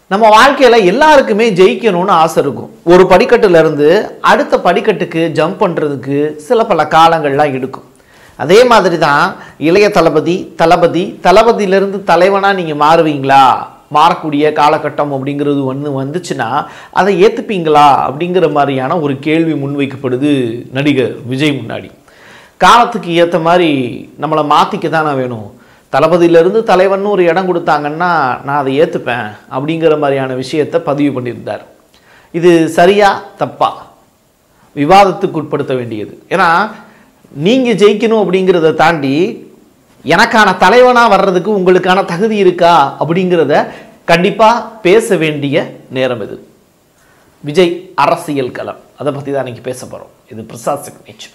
நம்ம வாழ்க்கையில எல்லாருக்குமே ஜெயிக்கணும்னு ஆசை இருக்கும் ஒரு படிக்கட்டுல இருந்து அடுத்த படிக்கட்டுக்கு ஜம்ப் பண்றதுக்கு சில பல காலங்கள்லாம் எடுக்கும் அதே மாதிரி தான் இளைய தளபதி தளபதி தளபதியிலிருந்து தலைவனா நீங்க மாறுவீங்களா மாறக்கூடிய காலகட்டம் அப்படிங்கிறது ஒன்று வந்துச்சுன்னா அதை ஏத்துப்பீங்களா அப்படிங்கிற மாதிரியான ஒரு கேள்வி முன்வைக்கப்படுது நடிகர் விஜய் முன்னாடி காலத்துக்கு ஏற்ற மாதிரி நம்மளை மாற்றிக்க தானே வேணும் தளபதியிலேருந்து தலைவன் ஒரு இடம் கொடுத்தாங்கன்னா நான் அதை ஏற்றுப்பேன் அப்படிங்கிற மாதிரியான விஷயத்தை பதிவு பண்ணியிருந்தார் இது சரியா தப்பா விவாதத்துக்கு உட்படுத்த வேண்டியது ஏன்னா நீங்கள் ஜெயிக்கணும் அப்படிங்கிறத தாண்டி எனக்கான தலைவனாக வர்றதுக்கு உங்களுக்கான தகுதி இருக்கா அப்படிங்கிறத கண்டிப்பாக பேச வேண்டிய நேரம் இது விஜய் அரசியல் களம் அதை பற்றி தான் இன்னைக்கு பேச போகிறோம் இது பிரசாத் சிக்னேச்சர்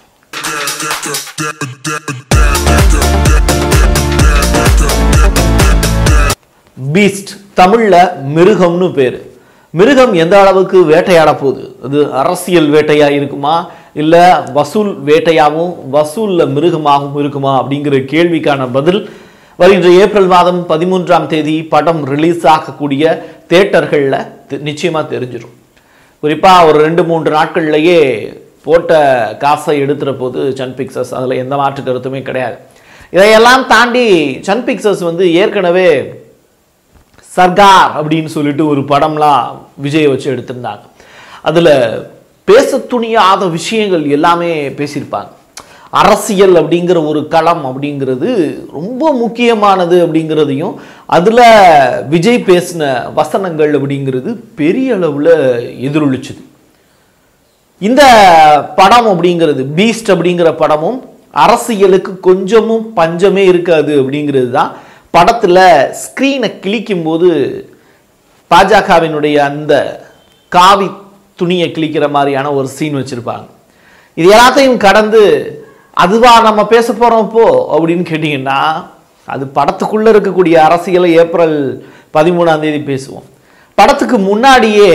பீஸ்ட் தமிழ்ல மிருகம்னு பேர் மிருகம் எந்த அளவுக்கு வேட்டையாட போகுது அது அரசியல் வேட்டையா இருக்குமா இல்ல வசூல் வேட்டையாகவும் வசூல்ல மிருகமாகவும் இருக்குமா அப்படிங்கிற கேள்விக்கான பதில் வருகின்ற ஏப்ரல் மாதம் பதிமூன்றாம் தேதி படம் ரிலீஸ் ஆகக்கூடிய தேட்டர்களில் நிச்சயமா தெரிஞ்சிடும் குறிப்பா ஒரு ரெண்டு மூன்று நாட்கள்லயே போட்ட காசை எடுத்துற போது சன் பிக்சர்ஸ் அதில் எந்த மாற்று கருத்துமே கிடையாது இதையெல்லாம் தாண்டி சன் பிக்சர்ஸ் வந்து ஏற்கனவே சர்கார் அப்படின்னு சொல்லிட்டு ஒரு படம்லாம் விஜயை வச்சு எடுத்திருந்தாங்க அதில் பேச துணியாத விஷயங்கள் எல்லாமே பேசியிருப்பாங்க அரசியல் அப்படிங்கிற ஒரு களம் அப்படிங்கிறது ரொம்ப முக்கியமானது அப்படிங்கிறதையும் அதில் விஜய் பேசின வசனங்கள் அப்படிங்கிறது பெரிய அளவில் எதிரொலிச்சுது இந்த படம் அப்படிங்கிறது பீஸ்ட் அப்படிங்கிற படமும் அரசியலுக்கு கொஞ்சமும் பஞ்சமே இருக்காது அப்படிங்கிறது தான் படத்தில் ஸ்க்ரீனை கிழிக்கும் போது பாஜகவினுடைய அந்த காவி துணியை கிழிக்கிற மாதிரியான ஒரு சீன் வச்சுருப்பாங்க இது எல்லாத்தையும் கடந்து அதுவா நம்ம பேச போகிறோம் இப்போ அப்படின்னு கேட்டிங்கன்னா அது படத்துக்குள்ளே இருக்கக்கூடிய அரசியலை ஏப்ரல் பதிமூணாம் தேதி பேசுவோம் படத்துக்கு முன்னாடியே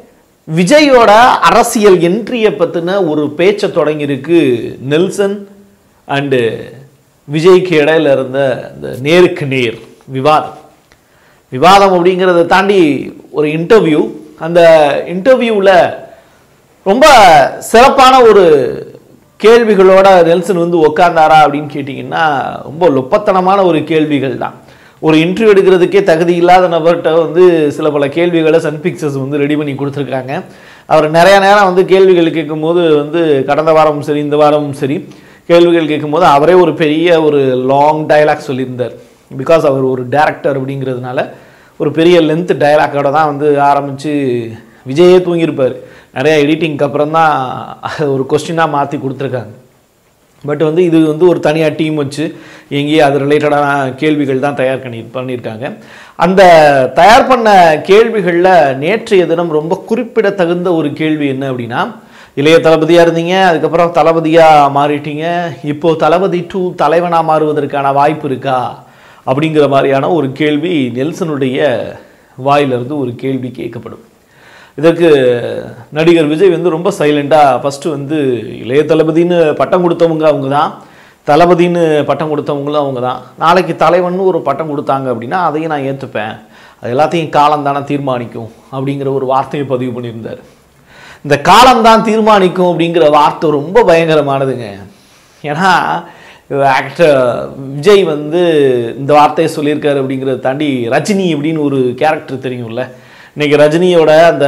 விஜயோட அரசியல் என்ட்ரியை பற்றின ஒரு பேச்சை தொடங்கியிருக்கு நெல்சன் அண்டு விஜய்க்கு இடையில இருந்த இந்த நேருக்கு நேர் விவாதம் விவாதம் அப்படிங்கிறத தாண்டி ஒரு இன்டர்வியூ அந்த இன்டர்வியூவில் ரொம்ப சிறப்பான ஒரு கேள்விகளோட நெல்சன் வந்து உக்காந்தாரா அப்படின்னு கேட்டிங்கன்னா ரொம்ப லொப்பத்தனமான ஒரு கேள்விகள் தான் ஒரு இன்டர்வியூ எடுக்கிறதுக்கே தகுதி இல்லாத நபர்கிட்ட வந்து சில பல கேள்விகளை சன் பிக்சர்ஸ் வந்து ரெடி பண்ணி கொடுத்துருக்காங்க அவர் நிறைய நேரம் வந்து கேள்விகள் கேட்கும்போது வந்து கடந்த வாரமும் சரி இந்த வாரமும் சரி கேள்விகள் கேட்கும்போது அவரே ஒரு பெரிய ஒரு லாங் டயலாக் சொல்லியிருந்தார் பிகாஸ் அவர் ஒரு டேரக்டர் அப்படிங்கிறதுனால ஒரு பெரிய லென்த் டயலாக்கோட தான் வந்து ஆரம்பித்து விஜயே தூங்கியிருப்பார் நிறைய எடிட்டிங்க்கு அப்புறம் தான் ஒரு கொஸ்டினாக மாற்றி கொடுத்துருக்காங்க பட் வந்து இது வந்து ஒரு தனியாக டீம் வச்சு எங்கேயும் அது ரிலேட்டடான கேள்விகள் தான் தயார் பண்ணி பண்ணியிருக்காங்க அந்த தயார் பண்ண கேள்விகளில் நேற்றைய தினம் ரொம்ப குறிப்பிடத்தகுந்த ஒரு கேள்வி என்ன அப்படின்னா இளைய தளபதியாக இருந்தீங்க அதுக்கப்புறம் தளபதியாக மாறிட்டீங்க இப்போ தளபதி டூ தலைவனாக மாறுவதற்கான வாய்ப்பு இருக்கா அப்படிங்கிற மாதிரியான ஒரு கேள்வி நெல்சனுடைய வாயிலிருந்து ஒரு கேள்வி கேட்கப்படும் இதற்கு நடிகர் விஜய் வந்து ரொம்ப சைலண்டாக ஃபஸ்ட்டு வந்து இளைய தளபதின்னு பட்டம் கொடுத்தவங்க அவங்க தான் தளபதின்னு பட்டம் கொடுத்தவங்களும் அவங்க தான் நாளைக்கு தலைவன் ஒரு பட்டம் கொடுத்தாங்க அப்படின்னா அதையும் நான் ஏற்றுப்பேன் அது எல்லாத்தையும் காலம் தானே தீர்மானிக்கும் அப்படிங்கிற ஒரு வார்த்தையை பதிவு பண்ணியிருந்தார் இந்த காலம்தான் தீர்மானிக்கும் அப்படிங்கிற வார்த்தை ரொம்ப பயங்கரமானதுங்க ஏன்னா ஆக்டர் விஜய் வந்து இந்த வார்த்தையை சொல்லியிருக்காரு அப்படிங்கிறத தாண்டி ரஜினி அப்படின்னு ஒரு கேரக்டர் தெரியும்ல இன்னைக்கு ரஜினியோட அந்த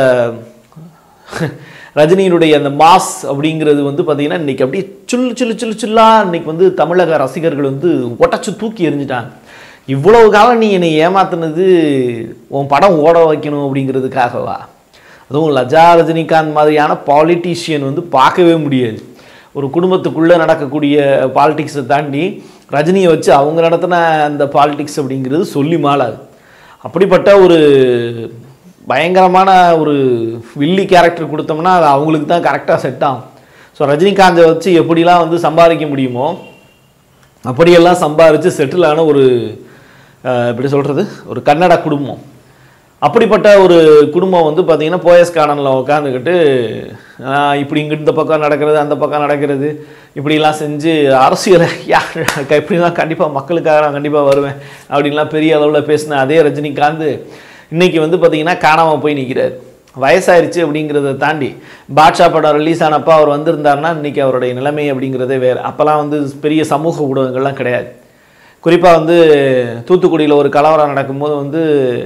ரஜினியினுடைய அந்த மாஸ் அப்படிங்கிறது வந்து பார்த்தீங்கன்னா இன்னைக்கு அப்படியே சுல்லு சுல்லு சுல்லு சுல்லா இன்னைக்கு வந்து தமிழக ரசிகர்கள் வந்து ஒட்டச்சு தூக்கி எறிஞ்சிட்டாங்க இவ்வளவு காலம் நீ என்னை ஏமாத்துனது உன் படம் ஓட வைக்கணும் அப்படிங்கிறதுக்காகவா அதுவும் லஜா ரஜினிகாந்த் மாதிரியான பாலிட்டிஷியன் வந்து பார்க்கவே முடியாது ஒரு குடும்பத்துக்குள்ளே நடக்கக்கூடிய பாலிடிக்ஸை தாண்டி ரஜினியை வச்சு அவங்க நடத்தின அந்த பாலிடிக்ஸ் அப்படிங்கிறது சொல்லி மாளாது அப்படிப்பட்ட ஒரு பயங்கரமான ஒரு வில்லி கேரக்டர் கொடுத்தோம்னா அது அவங்களுக்கு தான் கரெக்டாக செட் ஆகும் ஸோ ரஜினிகாந்தை வச்சு எப்படிலாம் வந்து சம்பாதிக்க முடியுமோ அப்படியெல்லாம் சம்பாரித்து செட்டில் ஆன ஒரு அஹ், எப்படி சொல்கிறது ஒரு கன்னட குடும்பம் அப்படிப்பட்ட ஒரு குடும்பம் வந்து பார்த்தீங்கன்னா போயஸ் கார்டனில் உட்காந்துக்கிட்டு இப்படி இங்கே இந்த பக்கம் நடக்கிறது அந்த பக்கம் நடக்கிறது இப்படிலாம் செஞ்சு அரசியலை யார் இப்படிலாம் கண்டிப்பாக மக்களுக்காக நான் கண்டிப்பாக வருவேன் அப்படின்லாம் பெரிய அளவில் பேசின அதே ரஜினிகாந்த் இன்னைக்கு வந்து பார்த்தீங்கன்னா காணாமல் போய் நிற்கிறார் வயசாயிருச்சு அப்படிங்கிறத தாண்டி பாட்ஷா படம் ரிலீஸ் ஆனப்போ அவர் வந்திருந்தாருன்னா இன்னைக்கு அவருடைய நிலைமை அப்படிங்கிறதே வேறு அப்போல்லாம் வந்து பெரிய சமூக ஊடகங்கள்லாம் கிடையாது குறிப்பாக வந்து தூத்துக்குடியில் ஒரு கலவரம் நடக்கும்போது வந்து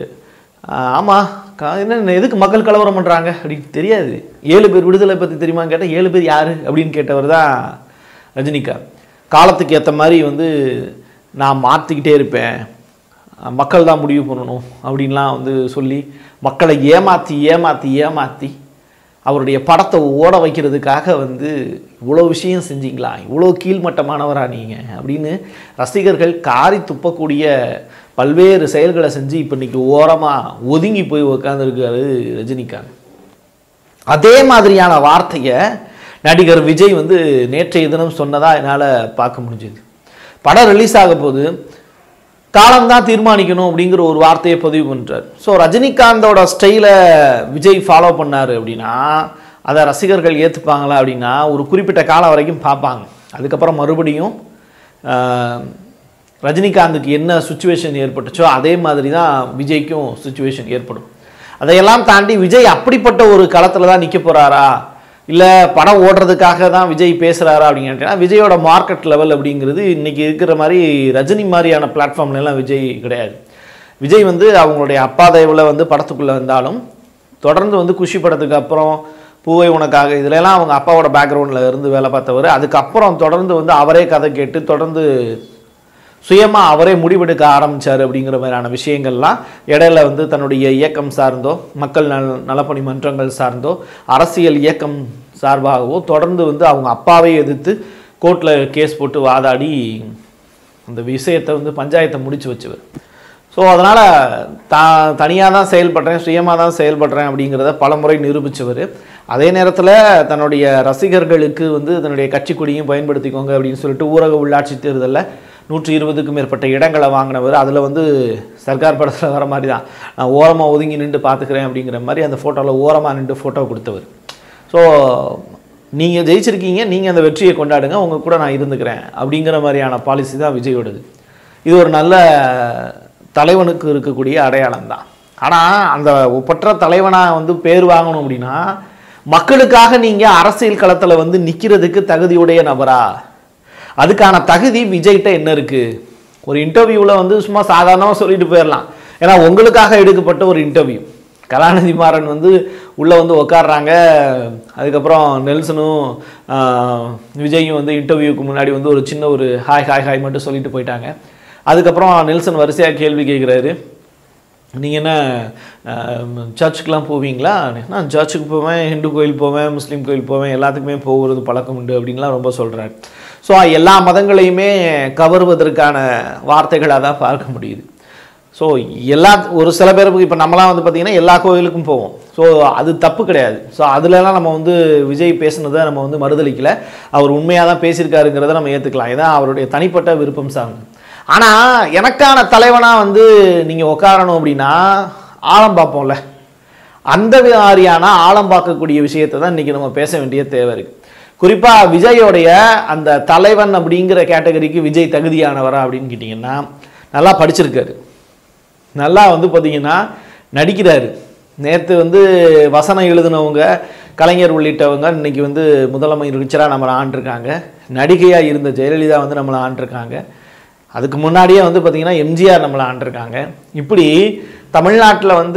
ஆமாம் என்ன எதுக்கு மக்கள் கலவரம் பண்ணுறாங்க அப்படின்னு தெரியாது ஏழு பேர் விடுதலை பற்றி தெரியுமான்னு கேட்டால் ஏழு பேர் யார் அப்படின்னு கேட்டவர் தான் ரஜினிகாந்த் காலத்துக்கு ஏற்ற மாதிரி வந்து நான் மாற்றிக்கிட்டே இருப்பேன் மக்கள் தான் முடிவு பண்ணணும் அப்படின்லாம் வந்து சொல்லி மக்களை ஏமாற்றி ஏமாற்றி ஏமாற்றி அவருடைய படத்தை ஓட வைக்கிறதுக்காக வந்து இவ்வளோ விஷயம் செஞ்சீங்களா இவ்வளோ கீழ்மட்டமானவரா நீங்கள் அப்படின்னு ரசிகர்கள் காரி துப்பக்கூடிய பல்வேறு செயல்களை செஞ்சு இப்போ இன்னைக்கு ஓரமாக ஒதுங்கி போய் உக்காந்துருக்காரு ரஜினிகாந்த் அதே மாதிரியான வார்த்தையை நடிகர் விஜய் வந்து நேற்றைய தினம் சொன்னதா என்னால் பார்க்க முடிஞ்சது படம் ரிலீஸ் ஆக போது காலம்தான் தீர்மானிக்கணும் அப்படிங்கிற ஒரு வார்த்தையை பதிவு பண்ணுறார் ஸோ ரஜினிகாந்தோட ஸ்டைலை விஜய் ஃபாலோ பண்ணார் அப்படின்னா அதை ரசிகர்கள் ஏற்றுப்பாங்களா அப்படின்னா ஒரு குறிப்பிட்ட காலம் வரைக்கும் பார்ப்பாங்க அதுக்கப்புறம் மறுபடியும் ஆஹ், ரஜினிகாந்துக்கு என்ன சுச்சுவேஷன் ஏற்பட்டுச்சோ அதே மாதிரி தான் விஜய்க்கும் சுச்சுவேஷன் ஏற்படும் அதையெல்லாம் தாண்டி விஜய் அப்படிப்பட்ட ஒரு களத்தில் தான் நிற்க போகிறாரா இல்லை படம் ஓடுறதுக்காக தான் விஜய் பேசுகிறாரா அப்படின்னு கேட்டீங்கன்னா விஜயோட மார்க்கெட் லெவல் அப்படிங்கிறது இன்றைக்கி இருக்கிற மாதிரி ரஜினி மாதிரியான பிளாட்ஃபார்ம்ல எல்லாம் விஜய் கிடையாது விஜய் வந்து அவங்களுடைய அப்பா தயவில் வந்து படத்துக்குள்ளே வந்தாலும் தொடர்ந்து வந்து குஷி படத்துக்கு அப்புறம் பூவை உனக்காக இதுலலாம் அவங்க அப்பாவோட பேக்ரவுண்டில் இருந்து வேலை பார்த்தவர் அதுக்கப்புறம் தொடர்ந்து வந்து அவரே கதை கேட்டு தொடர்ந்து சுயமாக அவரே முடிவெடுக்க ஆரம்பிச்சார் அப்படிங்கிற மாதிரியான விஷயங்கள்லாம் இடையில வந்து தன்னுடைய இயக்கம் சார்ந்தோ மக்கள் நல நலப்பணி மன்றங்கள் சார்ந்தோ அரசியல் இயக்கம் சார்பாகவோ தொடர்ந்து வந்து அவங்க அப்பாவை எதிர்த்து கோர்ட்டில் கேஸ் போட்டு வாதாடி அந்த விஷயத்தை வந்து பஞ்சாயத்தை முடிச்சு வச்சவர் ஸோ அதனால் தா தனியாக தான் செயல்படுறேன் சுயமாக தான் செயல்படுறேன் அப்படிங்கிறத பலமுறை நிரூபித்தவர் அதே நேரத்தில் தன்னுடைய ரசிகர்களுக்கு வந்து தன்னுடைய கட்சி கொடியும் பயன்படுத்திக்கோங்க அப்படின்னு சொல்லிட்டு ஊரக உள்ளாட்சி தேர்தலில் நூற்றி இருபதுக்கும் மேற்பட்ட இடங்களை வாங்கினவர் அதில் வந்து சர்க்கார் படத்தில் வர மாதிரி தான் நான் ஓரமாக ஒதுங்கி நின்று பார்த்துக்கிறேன் அப்படிங்கிற மாதிரி அந்த ஃபோட்டோவில் ஓரமாக நின்று ஃபோட்டோ கொடுத்தவர் ஸோ நீங்கள் ஜெயிச்சிருக்கீங்க நீங்கள் அந்த வெற்றியை கொண்டாடுங்க உங்கள் கூட நான் இருந்துக்கிறேன் அப்படிங்கிற மாதிரியான பாலிசி தான் விஜயோடது இது ஒரு நல்ல தலைவனுக்கு இருக்கக்கூடிய அடையாளம் தான் ஆனால் அந்த ஒப்பற்ற தலைவனாக வந்து பேர் வாங்கணும் அப்படின்னா மக்களுக்காக நீங்கள் அரசியல் களத்தில் வந்து நிற்கிறதுக்கு தகுதியுடைய நபரா அதுக்கான தகுதி விஜய்கிட்ட என்ன இருக்குது ஒரு இன்டர்வியூவில் வந்து சும்மா சாதாரணமாக சொல்லிட்டு போயிடலாம் ஏன்னா உங்களுக்காக எடுக்கப்பட்ட ஒரு இன்டர்வியூ கலாநிதி மாறன் வந்து உள்ளே வந்து உட்காடுறாங்க அதுக்கப்புறம் நெல்சனும் ஆஹ், விஜயும் வந்து இன்டர்வியூக்கு முன்னாடி வந்து ஒரு சின்ன ஒரு ஹாய் ஹாய் ஹாய் மட்டும் சொல்லிட்டு போயிட்டாங்க அதுக்கப்புறம் நெல்சன் வரிசையாக கேள்வி கேட்குறாரு நீங்கள் என்ன சர்ச்சுக்கெலாம் போவீங்களா நான் சர்ச்சுக்கு போவேன் ஹிந்து கோயில் போவேன் முஸ்லீம் கோயில் போவேன் எல்லாத்துக்குமே போகிறது பழக்கம் உண்டு அப்படின்லாம் ரொம்ப சொல்கிறாரு ஸோ எல்லா மதங்களையுமே கவருவதற்கான வார்த்தைகளாக தான் பார்க்க முடியுது ஸோ எல்லா ஒரு சில பேருக்கு இப்போ நம்மலாம் வந்து பார்த்திங்கன்னா எல்லா கோயிலுக்கும் போவோம் ஸோ அது தப்பு கிடையாது ஸோ அதுலலாம் நம்ம வந்து விஜய் பேசுனதை நம்ம வந்து மறுதளிக்கல அவர் உண்மையாக தான் பேசியிருக்காருங்கிறத நம்ம ஏற்றுக்கலாம் இதான் அவருடைய தனிப்பட்ட விருப்பம் சார்ந்து ஆனால் எனக்கான தலைவனாக வந்து நீங்கள் உட்காரணும் அப்படின்னா ஆழம் பார்ப்போம்ல அந்த மாதிரியான ஆழம் பார்க்கக்கூடிய விஷயத்தை தான் இன்றைக்கி நம்ம பேச வேண்டிய தேவை இருக்குது குறிப்பாக விஜயோடைய அந்த தலைவன் அப்படிங்கிற கேட்டகரிக்கு விஜய் தகுதியானவரா அப்படின்னு கேட்டிங்கன்னா நல்லா படிச்சிருக்காரு நல்லா வந்து பார்த்தீங்கன்னா நடிக்கிறாரு நேற்று வந்து வசனம் எழுதினவங்க கலைஞர் உள்ளிட்டவங்க இன்னைக்கு வந்து முதலமைச்சராக நம்மளை ஆண்டிருக்காங்க நடிகையாக இருந்த ஜெயலலிதா வந்து நம்மளை ஆண்டிருக்காங்க அதுக்கு முன்னாடியே வந்து பார்த்திங்கன்னா எம்ஜிஆர் நம்மளை ஆண்டிருக்காங்க இப்படி தமிழ்நாட்டில் வந்து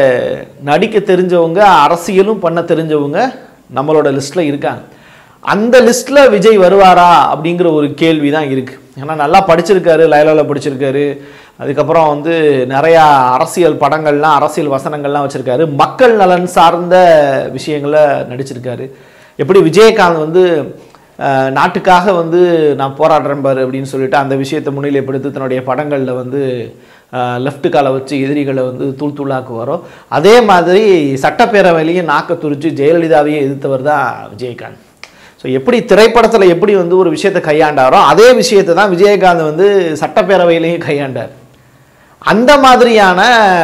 நடிக்க தெரிஞ்சவங்க அரசியலும் பண்ண தெரிஞ்சவங்க நம்மளோட லிஸ்ட்டில் இருக்காங்க அந்த லிஸ்ட்டில் விஜய் வருவாரா அப்படிங்கிற ஒரு கேள்வி தான் இருக்குது ஏன்னா நல்லா படிச்சிருக்காரு லயலாவில் படிச்சிருக்காரு அதுக்கப்புறம் வந்து நிறையா அரசியல் படங்கள்லாம் அரசியல் வசனங்கள்லாம் வச்சுருக்காரு மக்கள் நலன் சார்ந்த விஷயங்களை நடிச்சிருக்காரு எப்படி விஜயகாந்த் வந்து அஹ், நாட்டுக்காக வந்து நான் போராடுறேன் பாரு அப்படின்னு சொல்லிட்டு அந்த விஷயத்தை முன்னிலைப்படுத்தி தன்னுடைய படங்களில் வந்து லெஃப்ட் காலை வச்சு எதிரிகளை வந்து தூள் தூளாக்குவாரோ அதே மாதிரி சட்டப்பேரவையிலையும் நாக்க துரிச்சு ஜெயலலிதாவையே எதிர்த்தவர் தான் விஜயகாந்த் ஸோ எப்படி திரைப்படத்தில் எப்படி வந்து ஒரு விஷயத்தை கையாண்டாரோ அதே விஷயத்தை தான் விஜயகாந்த் வந்து சட்டப்பேரவையிலையும் கையாண்டார் அந்த மாதிரியான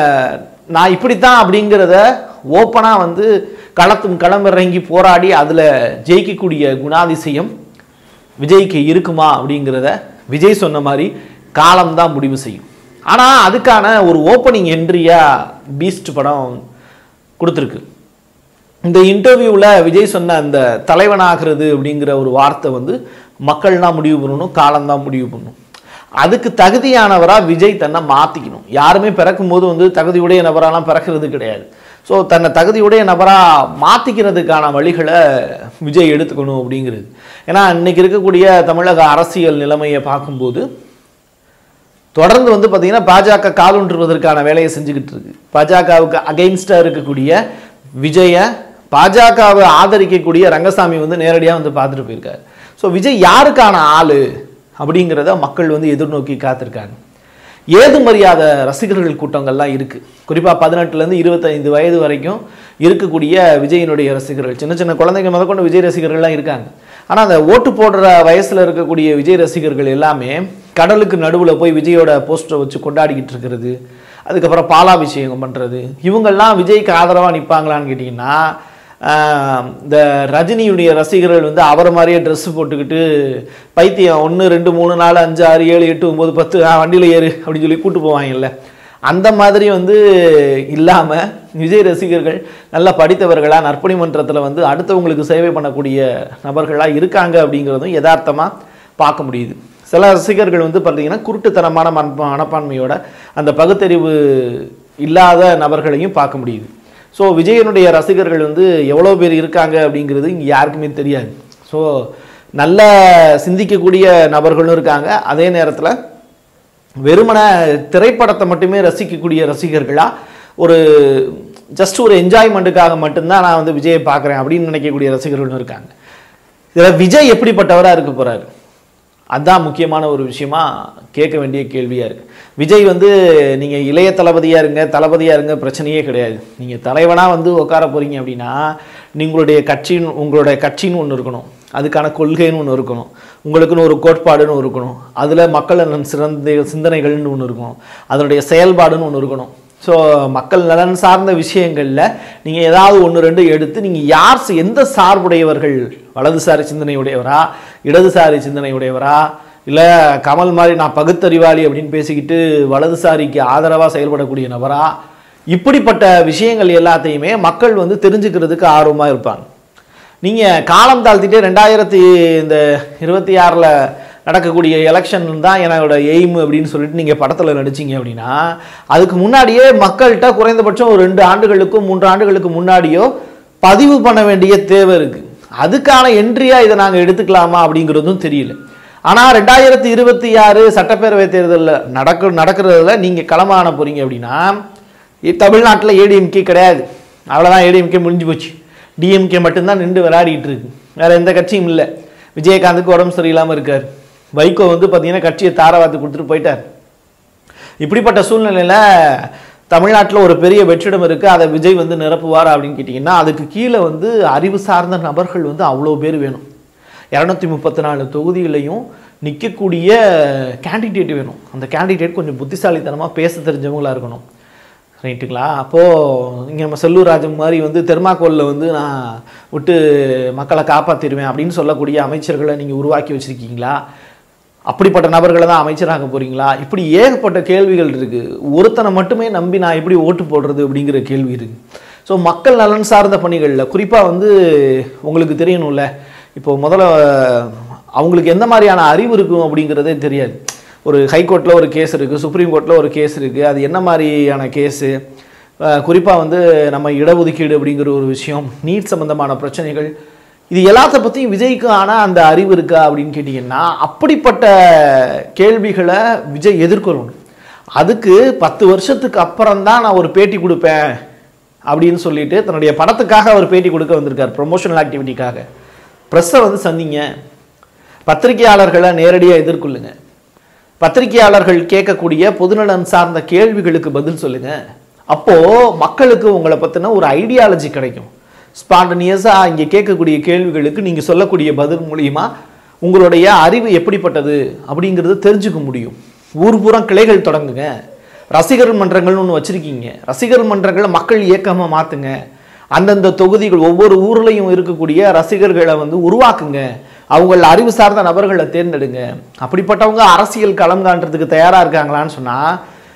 நான் இப்படித்தான் அப்படிங்கிறத ஓப்பனாக வந்து களத்தும் களமிறங்கி போராடி அதில் ஜெயிக்கக்கூடிய குணாதிசயம் விஜய்க்கு இருக்குமா அப்படிங்கிறத விஜய் சொன்ன மாதிரி காலம்தான் முடிவு செய்யும் ஆனால் அதுக்கான ஒரு ஓப்பனிங் என்ட்ரியாக பீஸ்ட் படம் கொடுத்துருக்கு இந்த இன்டர்வியூவில் விஜய் சொன்ன அந்த தலைவனாகிறது அப்படிங்கிற ஒரு வார்த்தை வந்து மக்கள் தான் முடிவு பண்ணணும் காலம்தான் முடிவு பண்ணணும் அதுக்கு தகுதியானவராக விஜய் தன்னை மாற்றிக்கணும் யாருமே பிறக்கும் போது வந்து தகுதியுடைய நபராலாம் பிறக்கிறது கிடையாது ஸோ தன்னை தகுதியுடைய நபராக மாற்றிக்கிறதுக்கான வழிகளை விஜய் எடுத்துக்கணும் அப்படிங்கிறது ஏன்னா இன்னைக்கு இருக்கக்கூடிய தமிழக அரசியல் நிலைமையை பார்க்கும்போது தொடர்ந்து வந்து பார்த்தீங்கன்னா பாஜக காலூன்றுவதற்கான வேலையை செஞ்சுக்கிட்டு இருக்கு பாஜகவுக்கு அகைன்ஸ்டாக இருக்கக்கூடிய விஜய பாஜகவை ஆதரிக்கக்கூடிய ரங்கசாமி வந்து நேரடியாக வந்து பார்த்துட்டு போயிருக்காரு ஸோ விஜய் யாருக்கான ஆளு அப்படிங்கிறத மக்கள் வந்து எதிர்நோக்கி காத்திருக்காங்க ஏது மரியாத ரசிகர்கள் கூட்டங்கள்லாம் இருக்கு குறிப்பாக பதினெட்டுலேருந்து இருபத்தைந்து வயது வரைக்கும் இருக்கக்கூடிய விஜயினுடைய ரசிகர்கள் சின்ன சின்ன குழந்தைங்க முதற்கொண்டு விஜய் ரசிகர்கள்லாம் இருக்காங்க ஆனால் அந்த ஓட்டு போடுற வயசில் இருக்கக்கூடிய விஜய் ரசிகர்கள் எல்லாமே கடலுக்கு நடுவில் போய் விஜயோட போஸ்டரை வச்சு கொண்டாடிக்கிட்டு இருக்கிறது அதுக்கப்புறம் பாலாபிஷேகம் பண்ணுறது இவங்கெல்லாம் விஜய்க்கு ஆதரவாக நிற்பாங்களான்னு கேட்டிங்கன்னா ஆஹ், இந்த ரஜினியுடைய ரசிகர்கள் வந்து அவரை மாதிரியே ட்ரெஸ் போட்டுக்கிட்டு பைத்தியம் ஒன்று ரெண்டு மூணு நாலு அஞ்சு ஆறு ஏழு எட்டு ஒம்பது பத்து ஆ வண்டியில் ஏறு அப்படின்னு சொல்லி கூட்டு போவாங்கல்ல அந்த மாதிரி வந்து இல்லாமல் விஜய் ரசிகர்கள் நல்லா படித்தவர்களாக நற்பணி மன்றத்தில் வந்து அடுத்தவங்களுக்கு சேவை பண்ணக்கூடிய நபர்களாக இருக்காங்க அப்படிங்கிறதும் யதார்த்தமாக பார்க்க முடியுது சில ரசிகர்கள் வந்து பார்த்தீங்கன்னா குருட்டுத்தனமான மன மனப்பான்மையோட அந்த பகுத்தறிவு இல்லாத நபர்களையும் பார்க்க முடியுது ஸோ விஜயனுடைய ரசிகர்கள் வந்து எவ்வளோ பேர் இருக்காங்க அப்படிங்கிறது இங்கே யாருக்குமே தெரியாது ஸோ நல்ல சிந்திக்கக்கூடிய நபர்களும் இருக்காங்க அதே நேரத்தில் வெறுமன திரைப்படத்தை மட்டுமே ரசிக்கக்கூடிய ரசிகர்களா ஒரு ஜஸ்ட் ஒரு என்ஜாய்மெண்ட்டுக்காக மட்டும்தான் நான் வந்து விஜயை பார்க்குறேன் அப்படின்னு நினைக்கக்கூடிய ரசிகர்களும் இருக்காங்க இதில் விஜய் எப்படிப்பட்டவராக இருக்க போறாரு அதான் முக்கியமான ஒரு விஷயமா கேட்க வேண்டிய கேள்வியாக இருக்குது விஜய் வந்து நீங்கள் இளைய தளபதியாக இருங்க தளபதியாக இருங்க பிரச்சனையே கிடையாது நீங்கள் தலைவனாக வந்து உட்கார போகிறீங்க அப்படின்னா நீங்களுடைய கட்சின்னு உங்களுடைய கட்சின்னு ஒன்று இருக்கணும் அதுக்கான கொள்கைன்னு ஒன்று இருக்கணும் உங்களுக்குன்னு ஒரு கோட்பாடுன்னு இருக்கணும் அதில் மக்கள் நலன் சிறந்த சிந்தனைகள்னு ஒன்று இருக்கணும் அதனுடைய செயல்பாடுன்னு ஒன்று இருக்கணும் ஸோ மக்கள் நலன் சார்ந்த விஷயங்களில் நீங்கள் ஏதாவது ஒன்று ரெண்டு எடுத்து நீங்கள் யார் ச- எந்த சார்புடையவர்கள் வலதுசாரி சிந்தனையுடையவரா இடதுசாரி சிந்தனையுடையவரா இல்லை கமல் மாதிரி நான் பகுத்தறிவாளி அப்படின்னு பேசிக்கிட்டு வலதுசாரிக்கு ஆதரவாக செயல்படக்கூடிய நபரா இப்படிப்பட்ட விஷயங்கள் எல்லாத்தையுமே மக்கள் வந்து தெரிஞ்சுக்கிறதுக்கு ஆர்வமாக இருப்பாங்க நீங்கள் காலம் தாழ்த்திட்டு ரெண்டாயிரத்தி இந்த இருபத்தி ஆறில் நடக்கக்கூடிய எலெக்ஷன் தான் என்னோட எய்ம் அப்படின்னு சொல்லிட்டு நீங்கள் படத்தில் நடிச்சீங்க அப்படின்னா அதுக்கு முன்னாடியே மக்கள்கிட்ட குறைந்தபட்சம் ஒரு ரெண்டு ஆண்டுகளுக்கோ மூன்று ஆண்டுகளுக்கு முன்னாடியோ பதிவு பண்ண வேண்டிய தேவை இருக்குது அதுக்கான என்ட்ரியாக இதை நாங்கள் எடுத்துக்கலாமா அப்படிங்கிறதும் தெரியல ஆனால் ரெண்டாயிரத்தி இருபத்தி ஆறு சட்டப்பேரவை தேர்தலில் நடக்க நடக்கிறதுல நீங்கள் களமான போகிறீங்க அப்படின்னா இ- தமிழ்நாட்டில் ஏடிஎம்கே கிடையாது அவ்வளோதான் ஏடிஎம்கே முடிஞ்சு போச்சு டிஎம்கே மட்டும்தான் நின்று விளையாடிட்டு இருக்கு வேற எந்த கட்சியும் இல்லை விஜயகாந்துக்கு உடம்பு சரியில்லாமல் இருக்கார் வைகோ வந்து பார்த்தீங்கன்னா கட்சியை தாரவாத்து கொடுத்துட்டு போயிட்டார் இப்படிப்பட்ட சூழ்நிலையில் தமிழ்நாட்டில் ஒரு பெரிய வெற்றிடம் இருக்குது அதை விஜய் வந்து நிரப்புவார் அப்படின்னு கேட்டிங்கன்னா அதுக்கு கீழே வந்து அறிவு சார்ந்த நபர்கள் வந்து அவ்வளோ பேர் வேணும் இரநூத்தி முப்பத்தி நாலு தொகுதிகளையும் நிற்கக்கூடிய கேண்டிடேட் வேணும் அந்த கேண்டிடேட் கொஞ்சம் புத்திசாலித்தனமாக பேச தெரிஞ்சவங்களா இருக்கணும் ரைட்டுங்களா அப்போது இங்கே நம்ம செல்லூர் ராஜன் மாதிரி வந்து தெர்மாக்கோலில் வந்து நான் விட்டு மக்களை காப்பாற்றிடுவேன் அப்படின்னு சொல்லக்கூடிய அமைச்சர்களை நீங்கள் உருவாக்கி வச்சுருக்கீங்களா அப்படிப்பட்ட நபர்களை தான் அமைச்சராக போகிறீங்களா இப்படி ஏகப்பட்ட கேள்விகள் இருக்குது ஒருத்தனை மட்டுமே நம்பி நான் எப்படி ஓட்டு போடுறது அப்படிங்கிற கேள்வி இருக்குது ஸோ மக்கள் நலன் சார்ந்த பணிகளில் குறிப்பாக வந்து உங்களுக்கு தெரியணும்ல இப்போ முதல்ல அவங்களுக்கு எந்த மாதிரியான அறிவு இருக்கும் அப்படிங்கிறதே தெரியாது ஒரு ஹைகோர்ட்டில் ஒரு கேஸ் இருக்குது சுப்ரீம் கோர்ட்டில் ஒரு கேஸ் இருக்குது அது என்ன மாதிரியான கேஸு குறிப்பாக வந்து நம்ம இடஒதுக்கீடு அப்படிங்கிற ஒரு விஷயம் நீட் சம்பந்தமான பிரச்சனைகள் இது எல்லாத்த பற்றியும் விஜய்க்கு ஆனால் அந்த அறிவு இருக்கா அப்படின்னு கேட்டிங்கன்னா அப்படிப்பட்ட கேள்விகளை விஜய் எதிர்கொள்ளணும் அதுக்கு பத்து வருஷத்துக்கு அப்புறம் தான் நான் ஒரு பேட்டி கொடுப்பேன் அப்படின்னு சொல்லிட்டு தன்னுடைய படத்துக்காக அவர் பேட்டி கொடுக்க வந்திருக்கார் ப்ரொமோஷனல் ஆக்டிவிட்டிக்காக ப்ரெஸ்ஸை வந்து சந்திங்க பத்திரிகையாளர்களை நேரடியாக எதிர்கொள்ளுங்க பத்திரிகையாளர்கள் கேட்கக்கூடிய பொதுநலன் சார்ந்த கேள்விகளுக்கு பதில் சொல்லுங்க அப்போ மக்களுக்கு உங்களை பற்றின ஒரு ஐடியாலஜி கிடைக்கும் ஸ்பாண்டனியஸாக இங்கே கேட்கக்கூடிய கேள்விகளுக்கு நீங்கள் சொல்லக்கூடிய பதில் மூலியமா உங்களுடைய அறிவு எப்படிப்பட்டது அப்படிங்கிறது தெரிஞ்சுக்க முடியும் ஊர் பூரா கிளைகள் தொடங்குங்க ரசிகர் மன்றங்கள்னு ஒன்று வச்சுருக்கீங்க ரசிகர் மன்றங்களை மக்கள் இயக்கமாக மாற்றுங்க அந்தந்த தொகுதிகள் ஒவ்வொரு ஊர்லேயும் இருக்கக்கூடிய ரசிகர்களை வந்து உருவாக்குங்க அவங்கள அறிவு சார்ந்த நபர்களை தேர்ந்தெடுங்க அப்படிப்பட்டவங்க அரசியல் களம் காண்றதுக்கு தயாராக இருக்காங்களான்னு சொன்னால்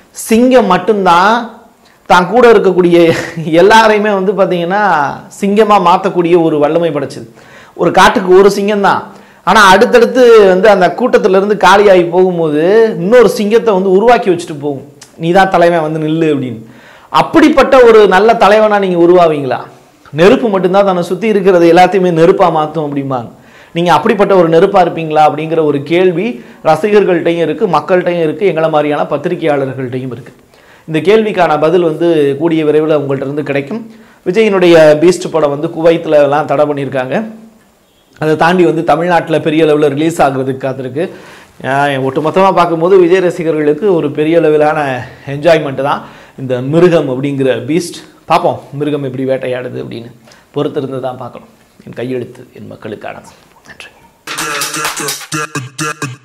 சிங்கம் மட்டும்தான் தான் கூட இருக்கக்கூடிய எல்லாரையுமே வந்து பார்த்தீங்கன்னா சிங்கமாக மாற்றக்கூடிய ஒரு வல்லமை படைச்சது ஒரு காட்டுக்கு ஒரு சிங்கம் தான் ஆனால் அடுத்தடுத்து வந்து அந்த கூட்டத்திலேருந்து காலியாகி போகும்போது இன்னொரு சிங்கத்தை வந்து உருவாக்கி வச்சுட்டு போகும் நீ தான் தலைவன் வந்து நில்லு அப்படின்னு அப்படிப்பட்ட ஒரு நல்ல தலைவனாக நீங்கள் உருவாவீங்களா நெருப்பு மட்டும்தான் தன்னை சுற்றி இருக்கிறது எல்லாத்தையுமே நெருப்பாக மாற்றும் அப்படிம்பாங்க நீங்கள் அப்படிப்பட்ட ஒரு நெருப்பாக இருப்பீங்களா அப்படிங்கிற ஒரு கேள்வி ரசிகர்கள்ட்டையும் இருக்குது மக்கள்கிட்டையும் இருக்குது எங்களை மாதிரியான பத்திரிகையாளர்கள்ட்டையும் இருக்குது இந்த கேள்விக்கான பதில் வந்து கூடிய விரைவில் உங்கள்ட்ட இருந்து கிடைக்கும் விஜயினுடைய பீஸ்ட் படம் வந்து குவைத்தில் எல்லாம் தடை பண்ணியிருக்காங்க அதை தாண்டி வந்து தமிழ்நாட்டில் பெரிய அளவில் ரிலீஸ் ஆகுறதுக்கு காத்திருக்கு ஆஹ் ஒட்டுமொத்தமாக பார்க்கும்போது விஜய் ரசிகர்களுக்கு ஒரு பெரிய அளவிலான என்ஜாய்மெண்ட் தான் இந்த மிருகம் அப்படிங்கிற பீஸ்ட் பார்ப்போம் மிருகம் எப்படி வேட்டையாடுது அப்படின்னு பொறுத்திருந்து தான் பார்க்கணும் என் கையெழுத்து என் மக்களுக்கானது நன்றி